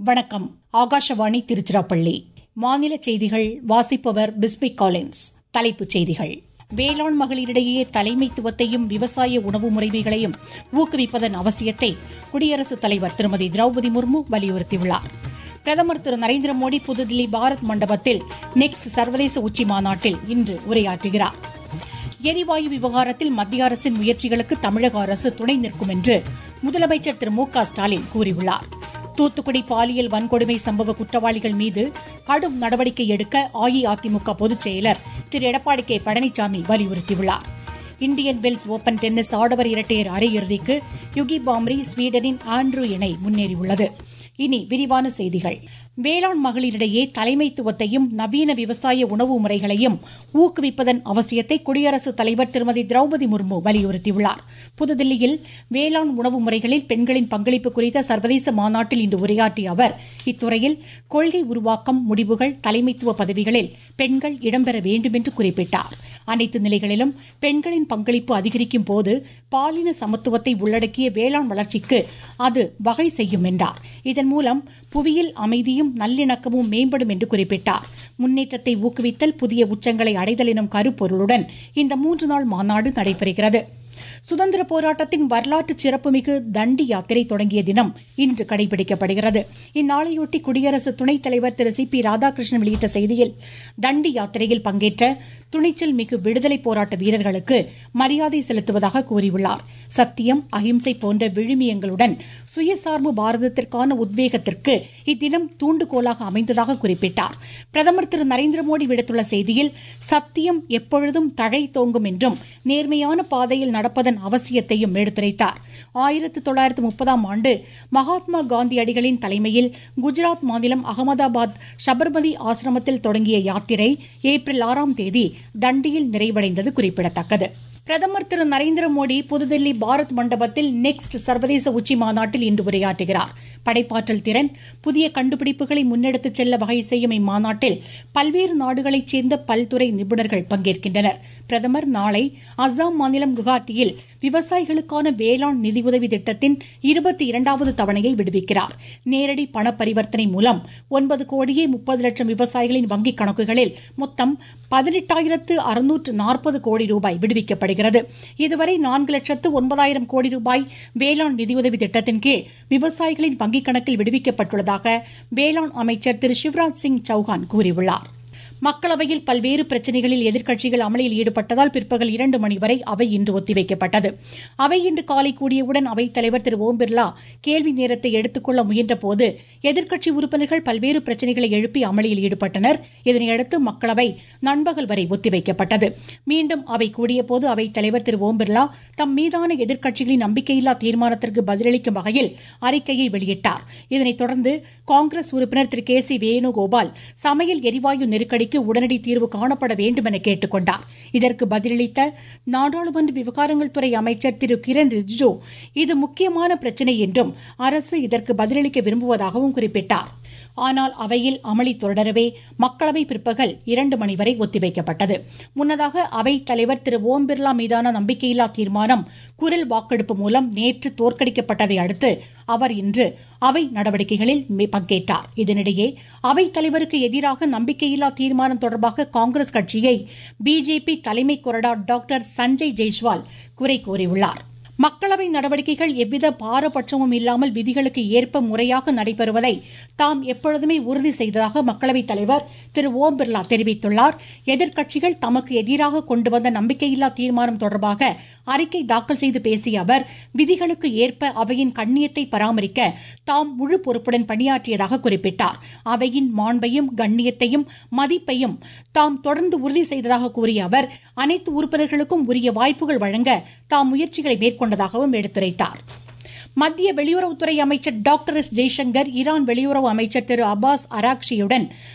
வணக்கம் ஆகாஷவாணி திருச்சிராப்பள்ளி மாநில செய்திகள் வாசிப்பவர் பிஸ்மிக் காலின்ஸ் தலைப்புச் செய்திகள் வேளாண் மகளிரிடையே தலைமைத்துவத்தையும் விவசாய உணவு முறைமைகளையும் ஊக்குவிப்பதன் அவசியத்தை குடியரசுத் தலைவர் திருமதி திரௌபதி முர்மு வலியுறுத்தியுள்ளார் பிரதமர் திரு நரேந்திர மோடி புதுதில்லி பாரத் மண்டபத்தில் நெக்ஸ்ட் சர்வதேச உச்சி மாநாட்டில் இன்று உரையாற்றுகிறார் எரிவாயு விவகாரத்தில் மத்திய அரசின் முயற்சிகளுக்கு தமிழக அரசு துணை நிற்கும் என்று முதலமைச்சர் திரு மு க ஸ்டாலின் கூறியுள்ளார் தூத்துக்குடி பாலியல் வன்கொடுமை சம்பவ குற்றவாளிகள் மீது கடும் நடவடிக்கை எடுக்க அஇஅதிமுக பொதுச் செயலர் திரு எடப்பாடி கே பழனிசாமி வலியுறுத்தியுள்ளார் இந்தியன் வெல்ஸ் ஓபன் டென்னிஸ் ஆடவர் இரட்டையர் அரையிறுதிக்கு யுகி பாம்ரி ஸ்வீடனின் ஆண்ட்ரூ இணை முன்னேறியுள்ளது இனி விரிவான செய்திகள் வேளாண் மகளிரிடையே தலைமைத்துவத்தையும் நவீன விவசாய உணவு முறைகளையும் ஊக்குவிப்பதன் அவசியத்தை குடியரசுத் தலைவர் திருமதி திரௌபதி முர்மு வலியுறுத்தியுள்ளார் புதுதில்லியில் வேளாண் உணவு முறைகளில் பெண்களின் பங்களிப்பு குறித்த சர்வதேச மாநாட்டில் இன்று உரையாற்றிய அவர் இத்துறையில் கொள்கை உருவாக்கம் முடிவுகள் தலைமைத்துவ பதவிகளில் பெண்கள் இடம்பெற வேண்டும் என்று குறிப்பிட்டார் அனைத்து நிலைகளிலும் பெண்களின் பங்களிப்பு அதிகரிக்கும் போது பாலின சமத்துவத்தை உள்ளடக்கிய வேளாண் வளர்ச்சிக்கு அது வகை செய்யும் என்றார் இதன் மூலம் புவியில் அமைதியும் நல்லிணக்கமும் மேம்படும் என்று குறிப்பிட்டார் முன்னேற்றத்தை ஊக்குவித்தல் புதிய உச்சங்களை அடைதல் எனும் கருப்பொருளுடன் இந்த மூன்று நாள் மாநாடு நடைபெறுகிறது சுதந்திர போராட்டத்தின் வரலாற்று சிறப்புமிகு தண்டி யாத்திரை தொடங்கிய தினம் இன்று கடைபிடிக்கப்படுகிறது இந்நாளையொட்டி குடியரசு துணைத் தலைவர் திரு சி பி ராதாகிருஷ்ணன் வெளியிட்ட செய்தியில் தண்டி யாத்திரையில் பங்கேற்ற துணிச்சல் மிகு விடுதலை போராட்ட வீரர்களுக்கு மரியாதை செலுத்துவதாக கூறியுள்ளார் சத்தியம் அகிம்சை போன்ற விழுமியங்களுடன் சுயசார்பு பாரதத்திற்கான உத்வேகத்திற்கு இத்தினம் தூண்டுகோலாக அமைந்ததாக குறிப்பிட்டார் பிரதமர் திரு நரேந்திர மோடி விடுத்துள்ள செய்தியில் சத்தியம் எப்பொழுதும் தழை தோங்கும் என்றும் நேர்மையான பாதையில் நடப்பதன் அவசியத்தையும் எடுத்துரைத்தார் ஆயிரத்து தொள்ளாயிரத்து முப்பதாம் ஆண்டு மகாத்மா காந்தியடிகளின் தலைமையில் குஜராத் மாநிலம் அகமதாபாத் சபர்மதி ஆசிரமத்தில் தொடங்கிய யாத்திரை ஏப்ரல் ஆறாம் தேதி தண்டியில் நிறைவடைந்தது குறிப்பிடத்தக்கது பிரதமர் திரு நரேந்திர மோடி புதுதில்லி பாரத் மண்டபத்தில் நெக்ஸ்ட் சர்வதேச உச்சி மாநாட்டில் இன்று உரையாற்றுகிறார் படைப்பாற்றல் திறன் புதிய கண்டுபிடிப்புகளை முன்னெடுத்துச் செல்ல வகை செய்யும் இம்மாநாட்டில் பல்வேறு நாடுகளைச் சேர்ந்த பல்துறை நிபுணர்கள் பங்கேற்கின்றனர் பிரதமர் நாளை அஸ்ஸாம் மாநிலம் குவஹாட்டியில் விவசாயிகளுக்கான வேளாண் நிதியுதவி திட்டத்தின் இருபத்தி இரண்டாவது தவணையை விடுவிக்கிறார் நேரடி பண பரிவர்த்தனை மூலம் ஒன்பது கோடியே முப்பது லட்சம் விவசாயிகளின் வங்கிக் கணக்குகளில் மொத்தம் பதினெட்டாயிரத்து அறுநூற்று நாற்பது கோடி ரூபாய் விடுவிக்கப்படுகிறது இதுவரை நான்கு லட்சத்து ஒன்பதாயிரம் கோடி ரூபாய் வேளாண் நிதியுதவி திட்டத்தின் கீழ் விவசாயிகளின் வங்கிக் கணக்கில் விடுவிக்கப்பட்டுள்ளதாக வேளாண் அமைச்சர் திரு சிவராஜ் சிங் சௌஹான் கூறியுள்ளார் மக்களவையில் பல்வேறு பிரச்சினைகளில் எதிர்க்கட்சிகள் அமளியில் ஈடுபட்டதால் பிற்பகல் இரண்டு மணி வரை அவை இன்று ஒத்திவைக்கப்பட்டது அவை இன்று காலை கூடியவுடன் அவைத் தலைவர் திரு ஓம் பிர்லா கேள்வி நேரத்தை எடுத்துக்கொள்ள முயன்றபோது எதிர்க்கட்சி உறுப்பினர்கள் பல்வேறு பிரச்சினைகளை எழுப்பி அமளியில் ஈடுபட்டனர் இதனையடுத்து மக்களவை நண்பகல் வரை ஒத்திவைக்கப்பட்டது மீண்டும் அவை கூடியபோது அவைத் தலைவர் திரு ஓம் பிர்லா தம் மீதான எதிர்க்கட்சிகளின் நம்பிக்கையில்லா தீர்மானத்திற்கு பதிலளிக்கும் வகையில் அறிக்கையை வெளியிட்டார் இதனைத் தொடர்ந்து காங்கிரஸ் உறுப்பினர் திரு கே சி வேணுகோபால் சமையல் எரிவாயு நெருக்கடி பிரச்சினைக்கு உடனடி தீர்வு காணப்பட வேண்டும் என கேட்டுக் கொண்டார் இதற்கு பதிலளித்த நாடாளுமன்ற விவகாரங்கள் துறை அமைச்சர் திரு கிரண் ரிஜிஜு இது முக்கியமான பிரச்சினை என்றும் அரசு இதற்கு பதிலளிக்க விரும்புவதாகவும் குறிப்பிட்டார் ஆனால் அவையில் அமளி தொடரவே மக்களவை பிற்பகல் இரண்டு மணி வரை ஒத்திவைக்கப்பட்டது முன்னதாக அவைத் தலைவர் திரு ஓம் பிர்லா மீதான நம்பிக்கையில்லா தீர்மானம் குரல் வாக்கெடுப்பு மூலம் நேற்று தோற்கடிக்கப்பட்டதை அடுத்து அவர் இன்று அவை நடவடிக்கைகளில் பங்கேற்றார் இதனிடையே அவைத் தலைவருக்கு எதிராக நம்பிக்கையில்லா தீர்மானம் தொடர்பாக காங்கிரஸ் கட்சியை பிஜேபி தலைமை கொறடா டாக்டர் சஞ்சய் ஜெய்ஸ்வால் குறை கூறியுள்ளார் மக்களவை நடவடிக்கைகள் எவ்வித பாரபட்சமும் இல்லாமல் விதிகளுக்கு ஏற்ப முறையாக நடைபெறுவதை தாம் எப்பொழுதுமே உறுதி செய்ததாக மக்களவைத் தலைவர் திரு ஓம் பிர்லா தெரிவித்துள்ளார் எதிர்க்கட்சிகள் தமக்கு எதிராக கொண்டு வந்த நம்பிக்கையில்லா தீர்மானம் தொடர்பாக அறிக்கை தாக்கல் செய்து பேசிய அவர் விதிகளுக்கு ஏற்ப அவையின் கண்ணியத்தை பராமரிக்க தாம் முழு பொறுப்புடன் பணியாற்றியதாக குறிப்பிட்டார் அவையின் மாண்பையும் கண்ணியத்தையும் மதிப்பையும் தாம் தொடர்ந்து உறுதி செய்ததாக கூறிய அவர் அனைத்து உறுப்பினர்களுக்கும் உரிய வாய்ப்புகள் வழங்க தாம் முயற்சிகளை மேற்கொண்டதாகவும் எடுத்துரைத்தார் மத்திய வெளியுறவுத்துறை அமைச்சர் டாக்டர் எஸ் ஜெய்சங்கர் ஈரான் வெளியுறவு அமைச்சர் திரு அப்பாஸ் அராக்ஷியுடன்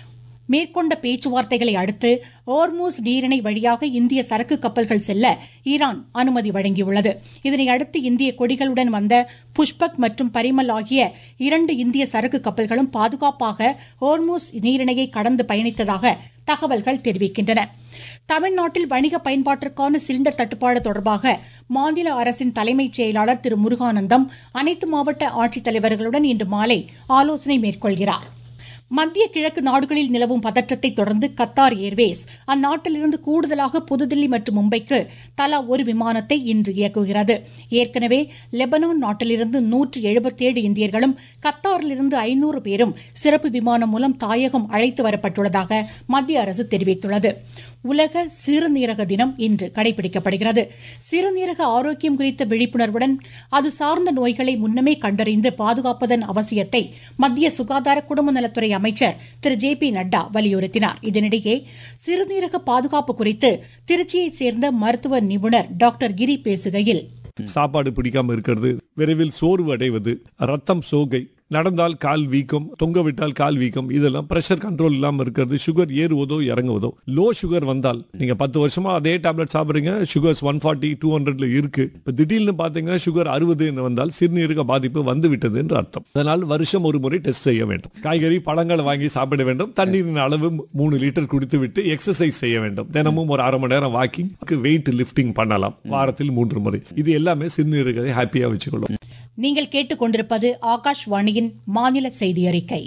மேற்கொண்ட பேச்சுவார்த்தைகளை அடுத்து ஓர்மூஸ் நீரிணை வழியாக இந்திய சரக்கு கப்பல்கள் செல்ல ஈரான் அனுமதி வழங்கியுள்ளது இதனை அடுத்து இந்திய கொடிகளுடன் வந்த புஷ்பக் மற்றும் பரிமல் ஆகிய இரண்டு இந்திய சரக்கு கப்பல்களும் பாதுகாப்பாக ஓர்மூஸ் நீரிணையை கடந்து பயணித்ததாக தகவல்கள் தெரிவிக்கின்றன தமிழ்நாட்டில் வணிக பயன்பாட்டிற்கான சிலிண்டர் தட்டுப்பாடு தொடர்பாக மாநில அரசின் தலைமைச் செயலாளர் திரு முருகானந்தம் அனைத்து மாவட்ட ஆட்சித்தலைவர்களுடன் இன்று மாலை ஆலோசனை மேற்கொள்கிறார் மத்திய கிழக்கு நாடுகளில் நிலவும் பதற்றத்தை தொடர்ந்து கத்தார் ஏர்வேஸ் அந்நாட்டிலிருந்து கூடுதலாக புதுதில்லி மற்றும் மும்பைக்கு தலா ஒரு விமானத்தை இன்று இயக்குகிறது ஏற்கனவே லெபனான் நாட்டிலிருந்து நூற்று எழுபத்தேழு இந்தியர்களும் கத்தாரிலிருந்து ஐநூறு பேரும் சிறப்பு விமானம் மூலம் தாயகம் அழைத்து வரப்பட்டுள்ளதாக மத்திய அரசு தெரிவித்துள்ளது உலக சிறுநீரக தினம் இன்று கடைபிடிக்கப்படுகிறது சிறுநீரக ஆரோக்கியம் குறித்த விழிப்புணர்வுடன் அது சார்ந்த நோய்களை முன்னமே கண்டறிந்து பாதுகாப்பதன் அவசியத்தை மத்திய சுகாதார குடும்ப நலத்துறை அமைச்சர் திரு ஜே பி நட்டா வலியுறுத்தினார் இதனிடையே சிறுநீரக பாதுகாப்பு குறித்து திருச்சியைச் சேர்ந்த மருத்துவ நிபுணர் டாக்டர் கிரி பேசுகையில் சாப்பாடு பிடிக்காம இருக்கிறது விரைவில் சோர்வு அடைவது ரத்தம் சோகை நடந்தால் கால் வீக்கம் தொங்க விட்டால் கால் வீக்கம் இதெல்லாம் பிரஷர் கண்ட்ரோல் இல்லாம இருக்கிறது சுகர் ஏறுவதோ இறங்குவதோ லோ சுகர் வந்தால் நீங்க பத்து வருஷமா அதே டேப்லெட் சாப்பிடுறீங்க சுகர்ஸ் ஒன் ஃபார்ட்டி டூ ஹண்ட்ரட்ல இருக்கு இப்ப திடீர்னு பாத்தீங்கன்னா சுகர் அறுபதுன்னு வந்தால் சிறுநீரக பாதிப்பு வந்து விட்டது என்று அர்த்தம் அதனால் வருஷம் ஒரு முறை டெஸ்ட் செய்ய வேண்டும் காய்கறி பழங்களை வாங்கி சாப்பிட வேண்டும் தண்ணீரின் அளவு மூணு லிட்டர் குடித்து விட்டு எக்ஸசைஸ் செய்ய வேண்டும் தினமும் ஒரு அரை மணி நேரம் வாக்கிங் வெயிட் லிஃப்டிங் பண்ணலாம் வாரத்தில் மூன்று முறை இது எல்லாமே சிறுநீரகத்தை ஹாப்பியா வச்சுக்கொள்ளும் நீங்கள் கேட்டுக்கொண்டிருப்பது ஆகாஷ்வாணியின் மாநில செய்தி அறிக்கை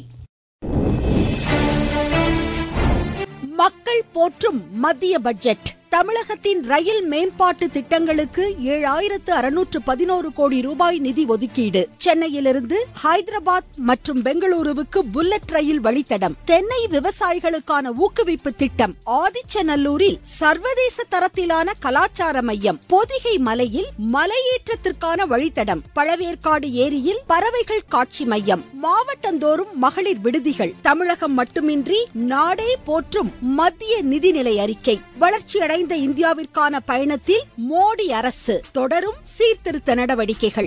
மக்கள் போற்றும் மத்திய பட்ஜெட் தமிழகத்தின் ரயில் மேம்பாட்டு திட்டங்களுக்கு ஏழாயிரத்து அறுநூற்று பதினோரு கோடி ரூபாய் நிதி ஒதுக்கீடு சென்னையிலிருந்து ஹைதராபாத் மற்றும் பெங்களூருவுக்கு புல்லட் ரயில் வழித்தடம் தென்னை விவசாயிகளுக்கான ஊக்குவிப்பு திட்டம் ஆதிச்சநல்லூரில் சர்வதேச தரத்திலான கலாச்சார மையம் பொதிகை மலையில் மலையேற்றத்திற்கான வழித்தடம் பழவேற்காடு ஏரியில் பறவைகள் காட்சி மையம் மாவட்டந்தோறும் மகளிர் விடுதிகள் தமிழகம் மட்டுமின்றி நாடே போற்றும் மத்திய நிதிநிலை அறிக்கை வளர்ச்சியடைந்த நிறைந்த இந்தியாவிற்கான பயணத்தில் மோடி அரசு தொடரும் சீர்திருத்த நடவடிக்கைகள்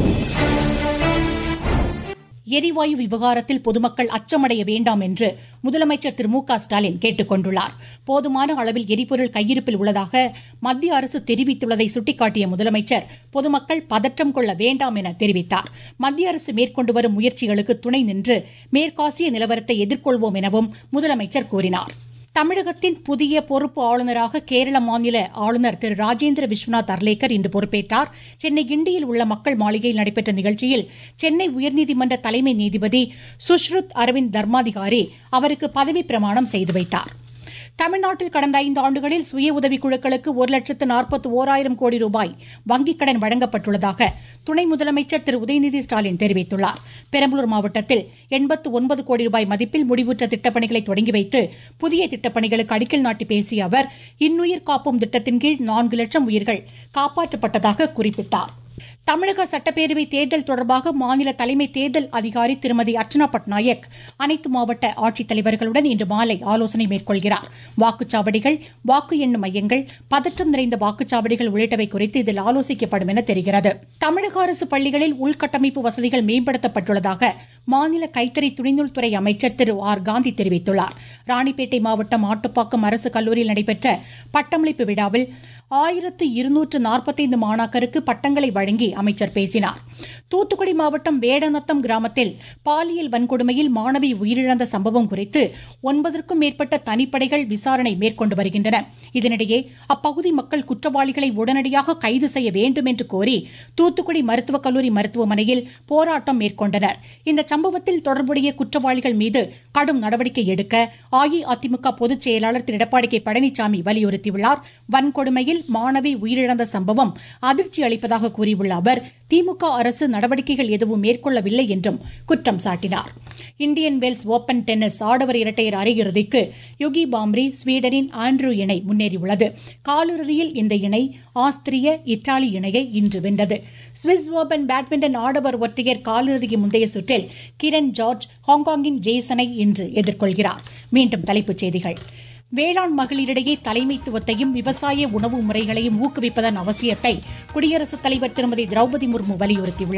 எரிவாயு விவகாரத்தில் பொதுமக்கள் அச்சமடைய வேண்டாம் என்று முதலமைச்சர் திரு மு க ஸ்டாலின் கேட்டுக் கொண்டுள்ளார் போதுமான அளவில் எரிபொருள் கையிருப்பில் உள்ளதாக மத்திய அரசு தெரிவித்துள்ளதை சுட்டிக்காட்டிய முதலமைச்சர் பொதுமக்கள் பதற்றம் கொள்ள வேண்டாம் என தெரிவித்தார் மத்திய அரசு மேற்கொண்டு வரும் முயற்சிகளுக்கு துணை நின்று மேற்காசிய நிலவரத்தை எதிர்கொள்வோம் எனவும் முதலமைச்சர் கூறினார் தமிழகத்தின் புதிய பொறுப்பு ஆளுநராக கேரள மாநில ஆளுநர் திரு ராஜேந்திர விஸ்வநாத் அர்லேக்கர் இன்று பொறுப்பேற்றார் சென்னை கிண்டியில் உள்ள மக்கள் மாளிகையில் நடைபெற்ற நிகழ்ச்சியில் சென்னை உயர்நீதிமன்ற தலைமை நீதிபதி சுஷ்ருத் அரவிந்த் தர்மாதிகாரி அவருக்கு பதவி பிரமாணம் செய்து வைத்தார் தமிழ்நாட்டில் கடந்த ஐந்து ஆண்டுகளில் சுய உதவிக் குழுக்களுக்கு ஒரு லட்சத்து நாற்பத்தி ஓராயிரம் கோடி ரூபாய் வங்கிக் கடன் வழங்கப்பட்டுள்ளதாக துணை முதலமைச்சர் திரு உதயநிதி ஸ்டாலின் தெரிவித்துள்ளார் பெரம்பலூர் மாவட்டத்தில் எண்பத்து ஒன்பது கோடி ரூபாய் மதிப்பில் முடிவுற்ற திட்டப்பணிகளை தொடங்கி வைத்து புதிய திட்டப்பணிகளுக்கு அடிக்கல் நாட்டி பேசிய அவர் இன்னுயிர் காப்போம் திட்டத்தின் கீழ் நான்கு லட்சம் உயிர்கள் காப்பாற்றப்பட்டதாக குறிப்பிட்டார் தமிழக சட்டப்பேரவை தேர்தல் தொடர்பாக மாநில தலைமை தேர்தல் அதிகாரி திருமதி அர்ச்சனா பட்நாயக் அனைத்து மாவட்ட ஆட்சித்தலைவர்களுடன் இன்று மாலை ஆலோசனை மேற்கொள்கிறார் வாக்குச்சாவடிகள் வாக்கு எண்ணும் மையங்கள் பதற்றம் நிறைந்த வாக்குச்சாவடிகள் உள்ளிட்டவை குறித்து இதில் ஆலோசிக்கப்படும் என தெரிகிறது தமிழக அரசு பள்ளிகளில் உள்கட்டமைப்பு வசதிகள் மேம்படுத்தப்பட்டுள்ளதாக மாநில கைத்தறி துணிநூல்துறை அமைச்சர் திரு ஆர் காந்தி தெரிவித்துள்ளார் ராணிப்பேட்டை மாவட்டம் ஆட்டுப்பாக்கம் அரசு கல்லூரியில் நடைபெற்ற பட்டமளிப்பு விழாவில் ஆயிரத்து இருநூற்று நாற்பத்தைந்து மாணாக்கருக்கு பட்டங்களை வழங்கி அமைச்சர் பேசினார் தூத்துக்குடி மாவட்டம் வேடநத்தம் கிராமத்தில் பாலியல் வன்கொடுமையில் மாணவி உயிரிழந்த சம்பவம் குறித்து ஒன்பதற்கும் மேற்பட்ட தனிப்படைகள் விசாரணை மேற்கொண்டு வருகின்றன இதனிடையே அப்பகுதி மக்கள் குற்றவாளிகளை உடனடியாக கைது செய்ய வேண்டும் என்று கோரி தூத்துக்குடி மருத்துவக் கல்லூரி மருத்துவமனையில் போராட்டம் மேற்கொண்டனர் இந்த சம்பவத்தில் தொடர்புடைய குற்றவாளிகள் மீது கடும் நடவடிக்கை எடுக்க அஇஅதிமுக பொதுச் செயலாளர் திரு எடப்பாடி கே பழனிசாமி வலியுறுத்தியுள்ளார் வன்கொடுமையில் மாணவி உயிரிழந்த சம்பவம் அதிர்ச்சி அளிப்பதாக கூறியுள்ள அவர் திமுக அரசு நடவடிக்கைகள் எதுவும் மேற்கொள்ளவில்லை என்றும் குற்றம் சாட்டினார் இந்தியன் வெல்ஸ் ஓபன் டென்னிஸ் ஆடவர் இரட்டையர் அரையிறுதிக்கு யுகி பாம்ரி ஸ்வீடனின் ஆண்ட்ரூ இணை முன்னேறியுள்ளது காலிறுதியில் இந்த இணை ஆஸ்திரிய இத்தாலி இணையை இன்று வென்றது சுவிஸ் ஓபன் பேட்மிண்டன் ஆடவர் ஒற்றையர் காலிறுதிக்கு முந்தைய சுற்றில் கிரண் ஜார்ஜ் ஹாங்காங்கின் ஜேசனை இன்று எதிர்கொள்கிறார் மீண்டும் தலைப்புச் செய்திகள் வேளாண் மகளிரிடையே தலைமைத்துவத்தையும் விவசாய உணவு முறைகளையும் ஊக்குவிப்பதன் அவசியத்தை குடியரசுத் தலைவர் திருமதி திரௌபதி முர்மு வலியுறுத்தியுள்ளார்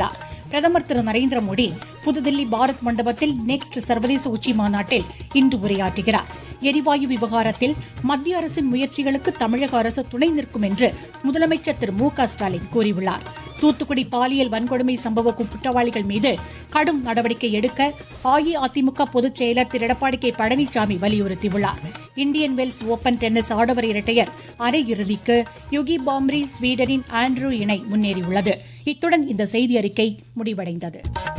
பிரதமர் திரு நரேந்திர மோடி புதுதில்லி பாரத் மண்டபத்தில் நெக்ஸ்ட் சர்வதேச உச்சி மாநாட்டில் இன்று உரையாற்றுகிறார் எரிவாயு விவகாரத்தில் மத்திய அரசின் முயற்சிகளுக்கு தமிழக அரசு துணை நிற்கும் என்று முதலமைச்சர் திரு மு க ஸ்டாலின் கூறியுள்ளார் தூத்துக்குடி பாலியல் வன்கொடுமை சம்பவ குற்றவாளிகள் மீது கடும் நடவடிக்கை எடுக்க அஇஅதிமுக பொதுச் செயலர் திரு எடப்பாடி கே பழனிசாமி வலியுறுத்தியுள்ளார் இந்தியன் வெல்ஸ் ஓபன் டென்னிஸ் ஆடவர் இரட்டையர் அரையிறுதிக்கு யுகி பாம்ரி ஸ்வீடனின் ஆண்ட்ரூ இணை முன்னேறியுள்ளது இத்துடன் இந்த செய்தி அறிக்கை முடிவடைந்தது